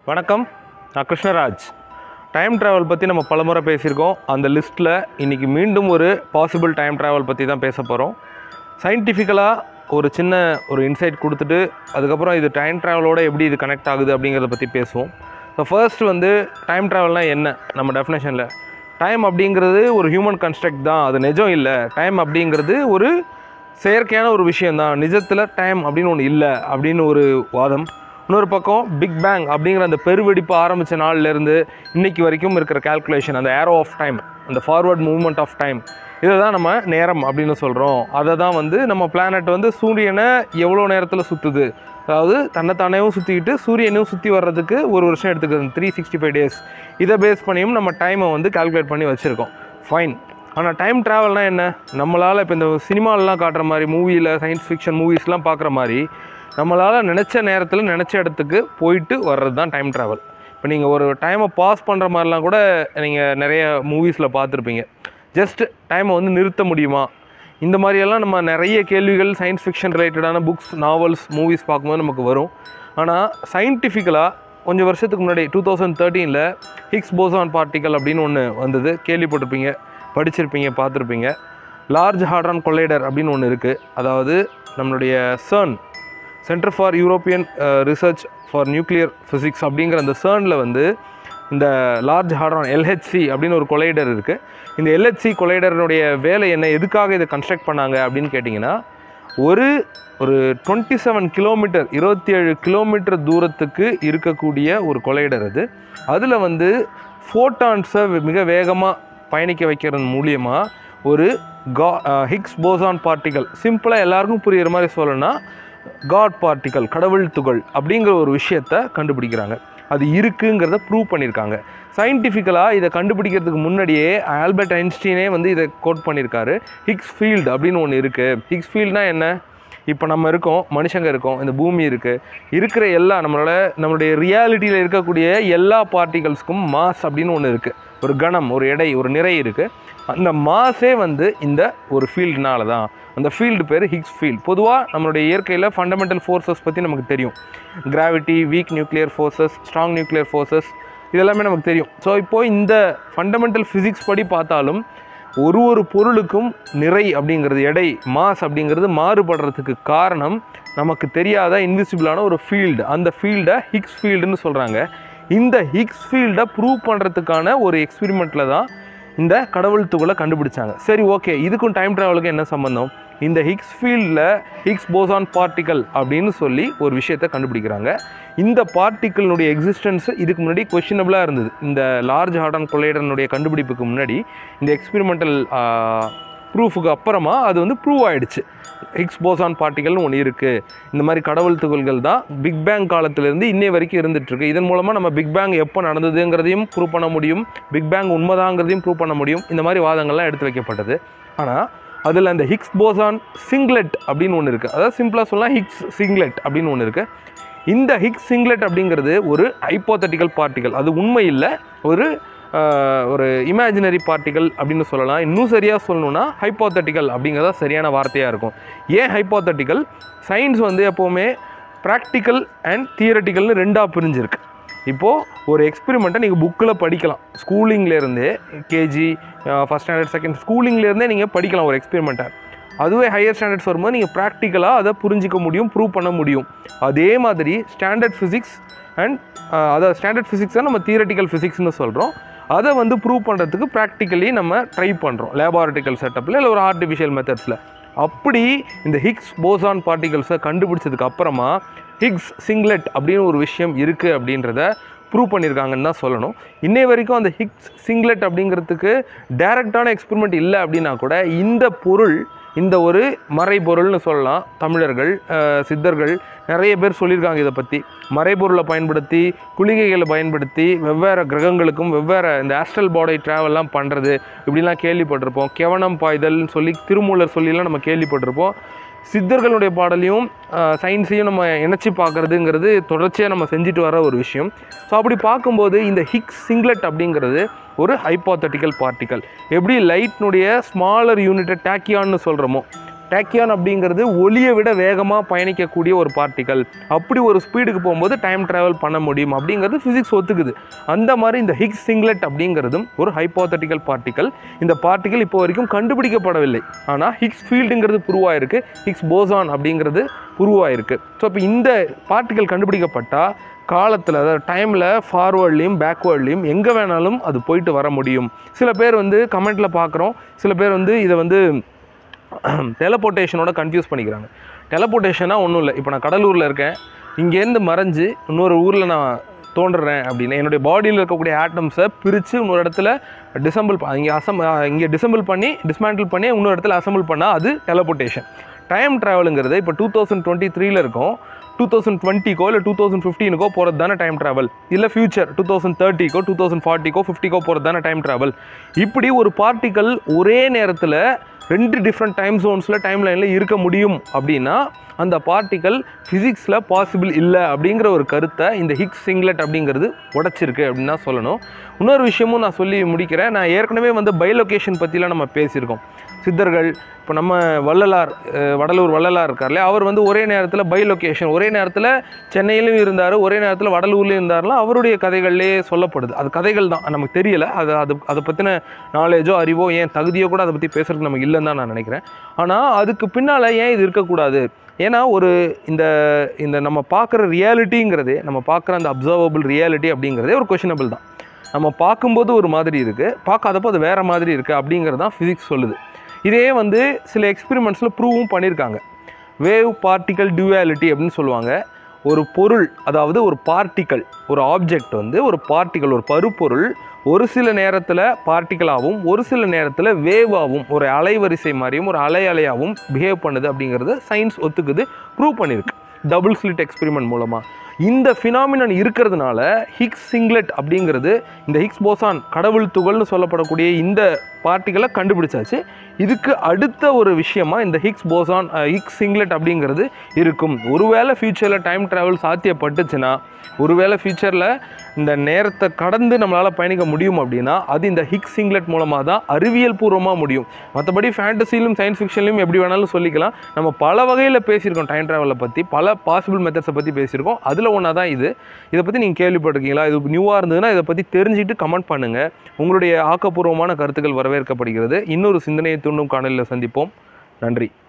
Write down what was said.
வணக்கம் நான் Krishnaraj time travel பற்றி நம்ம பலமுறை பேசியிருக்கோம் அந்த லிஸ்ட்டில் இன்றைக்கி மீண்டும் ஒரு பாசிபிள் டைம் ட்ராவல் பற்றி தான் பேச போகிறோம் சயின்டிஃபிக்கலாக ஒரு சின்ன ஒரு இன்சைட் கொடுத்துட்டு அதுக்கப்புறம் இது டைம் ட்ராவலோட எப்படி இது கனெக்ட் ஆகுது அப்படிங்கிறத பற்றி பேசுவோம் ஸோ ஃபர்ஸ்ட் வந்து டைம் ட்ராவல்னால் என்ன நம்ம டெஃபினேஷனில் டைம் அப்படிங்கிறது ஒரு ஹியூமன் கன்ஸ்ட்ரக்ட் தான் அது நிஜம் இல்லை டைம் அப்படிங்கிறது ஒரு செயற்கையான ஒரு விஷயந்தான் நிஜத்தில் டைம் அப்படின்னு ஒன்று இல்லை அப்படின்னு ஒரு வாதம் இன்னொரு பக்கம் பிக் பேங் அப்படிங்கிற அந்த பெருவெடிப்பு ஆரம்பித்த நாள்லேருந்து இன்னைக்கு வரைக்கும் இருக்கிற கால்குலேஷன் அந்த ஏரோ ஆஃப் டைம் அந்த ஃபார்வர்ட் மூவ்மெண்ட் ஆஃப் டைம் இதை தான் நம்ம நேரம் அப்படின்னு சொல்கிறோம் அதை தான் வந்து நம்ம பிளானட் வந்து சூரியனை எவ்வளோ நேரத்தில் சுற்றுது அதாவது தன்னைத்தானேவும் சுற்றிக்கிட்டு சூரியனையும் சுற்றி வர்றதுக்கு ஒரு வருஷம் எடுத்துக்குது த்ரீ சிக்ஸ்டி ஃபைவ் டேஸ் இதை பேஸ் பண்ணியும் நம்ம டைமை வந்து கால்குலேட் பண்ணி வச்சுருக்கோம் ஃபைன் ஆனால் டைம் ட்ராவல்னால் என்ன நம்மளால் இப்போ இந்த சினிமாலலாம் காட்டுற மாதிரி மூவியில் சயின்ஸ் ஃபிக்ஷன் மூவிஸ்லாம் பார்க்குற மாதிரி நம்மளால் நினச்ச நேரத்தில் நினச்ச இடத்துக்கு போயிட்டு வர்றது தான் டைம் ட்ராவல் இப்போ நீங்கள் ஒரு டைமை பாஸ் பண்ணுற மாதிரிலாம் கூட நீங்கள் நிறைய மூவிஸில் பார்த்துருப்பீங்க ஜஸ்ட் டைமை வந்து நிறுத்த முடியுமா இந்த மாதிரியெல்லாம் நம்ம நிறைய கேள்விகள் சயின்ஸ் ஃபிக்ஷன் ரிலேட்டடான புக்ஸ் நாவல்ஸ் மூவிஸ் பார்க்கும்போது நமக்கு வரும் ஆனால் சயின்டிஃபிக்கலாக கொஞ்சம் வருஷத்துக்கு முன்னாடி டூ தௌசண்ட் தேர்ட்டீனில் ஹிக்ஸ் போசான் பார்ட்டிக்கல் அப்படின்னு ஒன்று வந்தது கேள்விப்பட்டிருப்பீங்க படிச்சிருப்பீங்க பார்த்துருப்பீங்க லார்ஜ் ஹாட்ரான் கொள்ளைடர் அப்படின்னு ஒன்று இருக்குது அதாவது நம்மளுடைய CERN center for European research for nuclear physics அப்படிங்கிற அந்த சர்னில் வந்து இந்த லார்ஜ் ஹாட்ரான் எல்ஹெச்சி அப்படின்னு ஒரு கொலைடர் இருக்குது இந்த எல்ஹெச்சி கொலைடருடைய வேலை என்ன எதுக்காக இதை கன்ஸ்ட்ரக்ட் பண்ணாங்க அப்படின்னு கேட்டிங்கன்னா ஒரு ஒரு டுவெண்ட்டி செவன் கிலோமீட்டர் இருபத்தி ஏழு கிலோமீட்டர் தூரத்துக்கு இருக்கக்கூடிய ஒரு கொலைடர் அது அதில் வந்து ஃபோட்டான்ஸை மிக வேகமாக பயணிக்க வைக்கிறது மூலியமாக ஒரு கா ஹிக்ஸ் போசான் பார்ட்டிகல் சிம்பிளாக எல்லாருக்கும் புரிகிற மாதிரி சொல்லணும்னா காட் பார்ட்டிக்கல் கடவுள் துகள் அப்படிங்கிற ஒரு விஷயத்தை கண்டுபிடிக்கிறாங்க அது இருக்குங்கிறத ப்ரூவ் பண்ணியிருக்காங்க சயின்டிஃபிக்கலாக இதை கண்டுபிடிக்கிறதுக்கு முன்னாடியே ஆல்பர்ட் ஐன்ஸ்டீனே வந்து இதை கோட் பண்ணியிருக்காரு ஹிக்ஸ் ஃபீல்டு அப்படின்னு ஒன்று இருக்குது ஹிக்ஸ் ஃபீல்ட்னா என்ன இப்போ நம்ம இருக்கோம் மனுஷங்க இருக்கோம் இந்த பூமி இருக்குது இருக்கிற எல்லா நம்மளோட நம்மளுடைய ரியாலிட்டியில் இருக்கக்கூடிய எல்லா பார்ட்டிகல்ஸ்க்கும் மாஸ் அப்படின்னு ஒன்று இருக்குது ஒரு கணம் ஒரு எடை ஒரு நிறை இருக்குது அந்த மாஸே வந்து இந்த ஒரு ஃபீல்டுனால தான் அந்த ஃபீல்டு பேர் ஹிக்ஸ் ஃபீல்ட் பொதுவாக நம்மளுடைய இயற்கையில் ஃபண்டமெண்டல் ஃபோர்ஸஸ் பற்றி நமக்கு தெரியும் gravity weak nuclear forces strong nuclear forces இதெல்லாமே நமக்கு தெரியும் ஸோ இப்போது இந்த ஃபண்டமெண்டல் ஃபிசிக்ஸ் படி பார்த்தாலும் ஒரு ஒரு பொருளுக்கும் நிறை அப்படிங்கிறது எடை மாஸ் அப்படிங்கிறது மாறுபடுறதுக்கு காரணம் நமக்கு தெரியாத இன்விசிபிளான ஒரு ஃபீல்டு அந்த ஃபீல்டை ஹிக்ஸ் ஃபீல்டுன்னு சொல்கிறாங்க இந்த ஹிக்ஸ் ஃபீல்டை ப்ரூவ் பண்ணுறதுக்கான ஒரு எக்ஸ்பெரிமெண்ட்டில் தான் இந்த கடவுள் துகளை கண்டுபிடிச்சாங்க சரி ஓகே இதுக்கும் டைம் ட்ராவலுக்கும் என்ன சம்மந்தம் இந்த ஹிக்ஸ் ஃபீல்டில் ஹிக்ஸ் போசான் பார்ட்டிக்கல் அப்படின்னு சொல்லி ஒரு விஷயத்தை கண்டுபிடிக்கிறாங்க இந்த பார்ட்டிக்கலினுடைய எக்ஸிஸ்டன்ஸ் இதுக்கு முன்னாடி கொஷினபிளாக இருந்தது இந்த லார்ஜ் ஹார்டான் கொள்ளையடனுடைய கண்டுபிடிப்புக்கு முன்னாடி இந்த எக்ஸ்பெரிமெண்டல் ப்ரூஃபுக்கு அப்புறமா அது வந்து ப்ரூவ் ஆயிடுச்சு ஹிக்ஸ் போசான் பார்ட்டிகல்னு ஒன்று இருக்குது இந்த மாதிரி கடவுள் துகள்கள் தான் பிக் பேங் காலத்திலேருந்து இன்னை வரைக்கும் இருந்துகிட்ருக்கு இதன் மூலமாக நம்ம பிக் பேங் எப்போ நடந்ததுங்கிறதையும் ப்ரூவ் பண்ண முடியும் பிக் பேங் உண்மைதாங்கிறதையும் ப்ரூவ் பண்ண முடியும் இந்த மாதிரி வாதங்கள்லாம் எடுத்து வைக்கப்பட்டது ஆனால் அதில் அந்த ஹிக்ஸ் போசான் சிங்லெட் அப்படின்னு ஒன்று இருக்குது அதாவது சிம்பிளாக சொல்லலாம் ஹிக்ஸ் சிங்லெட் அப்படின்னு ஒன்று இருக்குது இந்த ஹிக்ஸ் சிங்லெட் அப்படிங்கிறது ஒரு ஹைப்போத்தட்டிக்கல் பார்ட்டிகல் அது உண்மை இல்லை ஒரு ஒரு இமேஜினரி பார்ட்டிகல் அப்படின்னு சொல்லலாம் இன்னும் சரியாக சொல்லணும்னா ஹைப்போத்தட்டிக்கல் அப்படிங்கிறதா சரியான வார்த்தையாக இருக்கும் ஏன் ஹைப்போத்தட்டிக்கல் சயின்ஸ் வந்து எப்போவுமே ப்ராக்டிக்கல் அண்ட் தியரட்டிக்கல்னு ரெண்டாக பிரிஞ்சிருக்கு இப்போது ஒரு எக்ஸ்பெரிமெண்ட்டை நீங்கள் புக்கில் படிக்கலாம் ஸ்கூலிங்லேருந்தே கேஜி ஃபஸ்ட் ஸ்டாண்டர்ட் செகண்ட் ஸ்கூலிங்லேருந்தே நீங்கள் படிக்கலாம் ஒரு எக்ஸ்பெரிமெண்ட்டை அதுவே ஹையர் ஸ்டாண்டர்ட்ஸ் வரும்போது நீங்கள் ப்ராக்டிக்கலாக அதை புரிஞ்சிக்க முடியும் ப்ரூவ் பண்ண முடியும் அதே மாதிரி ஸ்டாண்டர்ட் ஃபிசிக்ஸ் அண்ட் அதாவது ஸ்டாண்டர்ட் ஃபிசிக்ஸ் தான் நம்ம தியரட்டிக்கல் ஃபிசிக்ஸ்னு சொல்கிறோம் அதை வந்து ப்ரூவ் பண்ணுறதுக்கு ப்ராக்டிக்கலி நம்ம ட்ரை பண்ணுறோம் லேபார்ட்டிக்கல் செட்டப்பில் இல்லை ஒரு ஆர்டிஃபிஷியல் மெத்தட்ஸில் அப்படி இந்த ஹிக்ஸ் போசான் பார்ட்டிகல்ஸை கண்டுபிடிச்சதுக்கு அப்புறமா ஹிக்ஸ் சிங்லெட் அப்படின்னு ஒரு விஷயம் இருக்குது அப்படின்றத ப்ரூவ் பண்ணியிருக்காங்கன்னு தான் சொல்லணும் இன்னை வரைக்கும் அந்த ஹிக்ஸ் சிங்லெட் அப்படிங்கிறதுக்கு டைரக்டான எக்ஸ்பெரிமெண்ட் இல்லை அப்படின்னா கூட இந்த பொருள் இந்த ஒரு மறைபொருள்னு சொல்லலாம் தமிழர்கள் சித்தர்கள் நிறைய பேர் சொல்லியிருக்காங்க இதை பற்றி மறைபொருளை பயன்படுத்தி குளிகைகளை பயன்படுத்தி வெவ்வேறு கிரகங்களுக்கும் வெவ்வேறு இந்த ஆஸ்ட்ரல் பாடி ட்ராவல்லாம் பண்ணுறது இப்படிலாம் கேள்விப்பட்டிருப்போம் கெவனம் பாய்தல்னு சொல்லி திருமூலர் சொல்லிலாம் நம்ம கேள்விப்பட்டிருப்போம் சித்தர்களுடைய பாடலையும் சயின்ஸையும் நம்ம இணைச்சி பார்க்குறதுங்கிறது தொடர்ச்சியாக நம்ம செஞ்சுட்டு வர ஒரு விஷயம் ஸோ அப்படி பார்க்கும்போது இந்த ஹிக்ஸ் சிங்லெட் அப்படிங்கிறது ஒரு ஹைப்போத்தட்டிக்கல் பார்ட்டிக்கல் எப்படி லைட்னுடைய ஸ்மாலர் யூனிட்டை டேக்கியான்னு சொல்கிறோமோ டேக்கியான் அப்படிங்கிறது ஒளியை விட வேகமாக பயணிக்கக்கூடிய ஒரு பார்ட்டிக்கல் அப்படி ஒரு ஸ்பீடுக்கு போகும்போது டைம் ட்ராவல் பண்ண முடியும் அப்படிங்கிறது ஃபிசிக்ஸ் ஒத்துக்குது அந்த மாதிரி இந்த ஹிக்ஸ் சிங்லெட் அப்படிங்கிறதும் ஒரு ஹைப்போதட்டிக்கல் பார்ட்டிக்கல் இந்த பார்ட்டிக்கல் இப்போ வரைக்கும் கண்டுபிடிக்கப்படவில்லை ஆனால் ஹிக்ஸ் ஃபீல்டுங்கிறது புருவாயிருக்கு ஹிக்ஸ் போசான் அப்படிங்கிறது புருவாயிருக்கு ஸோ இப்போ இந்த பார்ட்டிக்கல் கண்டுபிடிக்கப்பட்டால் காலத்தில் அதாவது டைமில் ஃபார்வேர்ட்லேயும் பேக்வேர்ட்லேயும் எங்கே வேணாலும் அது போயிட்டு வர முடியும் சில பேர் வந்து கமெண்ட்டில் பார்க்குறோம் சில பேர் வந்து இதை வந்து டெலபோர்ட்டேஷனோட கன்ஃபியூஸ் பண்ணிக்கிறாங்க டெலபோர்ட்டேஷனாக ஒன்றும் இல்லை இப்போ நான் கடலூரில் இருக்கேன் இங்கேருந்து மறைஞ்சு இன்னொரு ஊரில் நான் தோன்றுறேன் அப்படின்னு என்னுடைய பாடியில் இருக்கக்கூடிய ஆட்டம்ஸை பிரித்து இன்னொரு இடத்துல டிசம்பிள் இங்கே அசம் இங்கே டிசம்பிள் பண்ணி டிஸ்மேண்டில் பண்ணி இன்னொரு இடத்துல அசம்பிள் பண்ணால் அது டெலபோர்ட்டேஷன் டைம் ட்ராவலுங்கிறது இப்போ டூ தௌசண்ட் டுவெண்ட்டி த்ரீல இருக்கும் டூ தௌசண்ட் டுவெண்ட்டிக்கோ இல்லை டூ தௌசண்ட் ஃபிஃப்டீனுக்கோ போகிறது தானே டைம் ட்ராவல் இல்லை ஃபியூச்சர் டூ தௌசண்ட் தேர்ட்டிக்கோ டூ தௌசண்ட் ஃபார்ட்டிக்கோ ஃபிஃப்டிக்கோ போகிறது தானே டைம் ட்ராவல் இப்படி ஒரு பார்ட்டிக்கல் ஒரே நேரத்தில் ரெண்டு டிஃப்ரெண்ட் டைம் ஜோன்ஸில் டைம் லைனில் இருக்க முடியும் அப்படின்னா அந்த பார்ட்டிக்கல் ஃபிசிக்ஸில் பாசிபிள் இல்லை அப்படிங்கிற ஒரு கருத்தை இந்த ஹிக்ஸ் சிங்லெட் அப்படிங்கிறது உடச்சிருக்கு அப்படின்னு தான் சொல்லணும் இன்னொரு விஷயமும் நான் சொல்லி முடிக்கிறேன் நான் ஏற்கனவே வந்து பைலொகேஷன் பற்றிலாம் நம்ம பேசியிருக்கோம் சித்தர்கள் இப்போ நம்ம வள்ளலார் அஹ் வடலூர் வள்ளலார் இருக்கார்ல அவர் வந்து ஒரே நேரத்தில் பை லொகேஷன் ஒரே நேரத்தில் சென்னையிலும் இருந்தார் ஒரே நேரத்தில் வடலூர்லேயும் இருந்தார்லாம் அவருடைய கதைகள்லேயே சொல்லப்படுது அது கதைகள் தான் நமக்கு தெரியல அது அது அதை பற்றின நாலேஜோ அறிவோ ஏன் தகுதியோ கூட அதை பற்றி பேசுறதுக்கு நமக்கு இல்லைன்னு தான் நான் நினைக்கிறேன் ஆனால் அதுக்கு பின்னால் ஏன் இது இருக்கக்கூடாது ஏன்னா ஒரு இந்த இந்த நம்ம பார்க்குற ரியாலிட்டிங்கிறதே நம்ம பார்க்குற அந்த அப்சர்வபிள் ரியாலிட்டி அப்படிங்கிறதே ஒரு கொஷினபிள் தான் நம்ம பார்க்கும்போது ஒரு மாதிரி இருக்குது பார்க்காதப்போ அது வேறு மாதிரி இருக்குது அப்படிங்கிறது தான் ஃபிசிக்ஸ் சொல்லுது இதே வந்து சில எக்ஸ்பெரிமெண்ட்ஸில் ப்ரூவும் பண்ணியிருக்காங்க வேவ் பார்ட்டிக்கல் டியூவாலிட்டி அப்படின்னு சொல்லுவாங்க ஒரு பொருள் அதாவது ஒரு பார்ட்டிக்கல் ஒரு ஆப்ஜெக்ட் வந்து ஒரு பார்ட்டிக்கல் ஒரு பருப்பொருள் ஒரு சில நேரத்தில் பார்ட்டிக்கலாகவும் ஒரு சில நேரத்தில் வேவாகவும் ஒரு அலைவரிசை மாதிரியும் ஒரு அலை அலையாகவும் பிஹேவ் பண்ணுது அப்படிங்கிறது சயின்ஸ் ஒத்துக்குது ப்ரூவ் பண்ணியிருக்கு டபுள் ஸ்லிட் எக்ஸ்பெரிமெண்ட் மூலமாக இந்த ஃபினாமினன் இருக்கிறதுனால ஹிக்ஸ் சிங்லெட் அப்படிங்கிறது இந்த ஹிக்ஸ் போசான் கடவுள் துகள்னு சொல்லப்படக்கூடிய இந்த பார்ட்டிகளை கண்டுபிடிச்சாச்சு இதுக்கு அடுத்த ஒரு விஷயமா இந்த ஹிக்ஸ் போசான் ஹிக்ஸ் சிங்லெட் அப்படிங்கிறது இருக்கும் ஒருவேளை ஃப்யூச்சரில் டைம் ட்ராவல் சாத்தியப்பட்டுச்சுன்னா ஒருவேளை ஃப்யூச்சரில் இந்த நேரத்தை கடந்து நம்மளால் பயணிக்க முடியும் அப்படின்னா அது இந்த ஹிக்ஸ் சிங்லெட் மூலமாக தான் அறிவியல் பூர்வமாக முடியும் மற்றபடி ஃபேண்டசிலும் சயின்ஸ் ஃபிக்ஷன்லையும் எப்படி வேணாலும் சொல்லிக்கலாம் நம்ம பல வகையில் பேசியிருக்கோம் டைம் ட்ராவலை பற்றி பல பாசிபிள் மெத்தட்ஸை பற்றி பேசியிருக்கோம் அதில் ஒன்றா தான் இது இதை பற்றி நீங்கள் கேள்விப்பட்டிருக்கீங்களா இது நியூவாக இருந்ததுன்னா இதை பற்றி தெரிஞ்சுட்டு கமெண்ட் பண்ணுங்கள் உங்களுடைய ஆக்கப்பூர்வமான கருத்துக்கள் வரவேற்கப்படுகிறது இன்னொரு சிந்தனையை தூண்டும் காணொலியில் சந்திப்போம் நன்றி